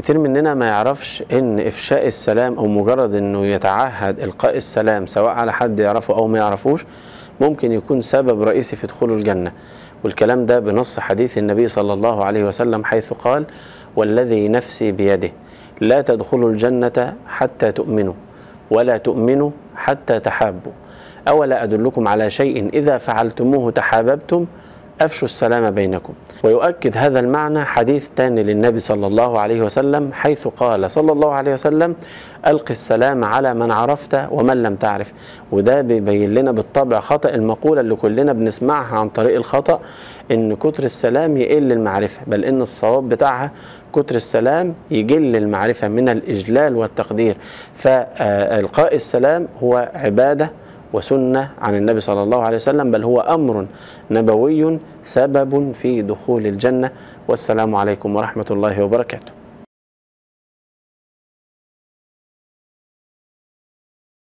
كتير مننا ما يعرفش ان افشاء السلام او مجرد انه يتعهد القاء السلام سواء على حد يعرفه او ما يعرفوش ممكن يكون سبب رئيسي في دخوله الجنة والكلام ده بنص حديث النبي صلى الله عليه وسلم حيث قال والذي نفسي بيده لا تدخلوا الجنة حتى تؤمنوا ولا تؤمنوا حتى تحابوا أولا أدلكم على شيء إذا فعلتموه تحاببتم أفشوا السلام بينكم ويؤكد هذا المعنى حديث تاني للنبي صلى الله عليه وسلم حيث قال صلى الله عليه وسلم ألق السلام على من عرفت ومن لم تعرف وده بيبين لنا بالطبع خطأ المقولة اللي كلنا بنسمعها عن طريق الخطأ إن كتر السلام يقل المعرفة بل إن الصواب بتاعها كتر السلام يجل المعرفة من الإجلال والتقدير فإلقاء السلام هو عبادة وسنة عن النبي صلى الله عليه وسلم بل هو أمر نبوي سبب في دخول الجنة والسلام عليكم ورحمة الله وبركاته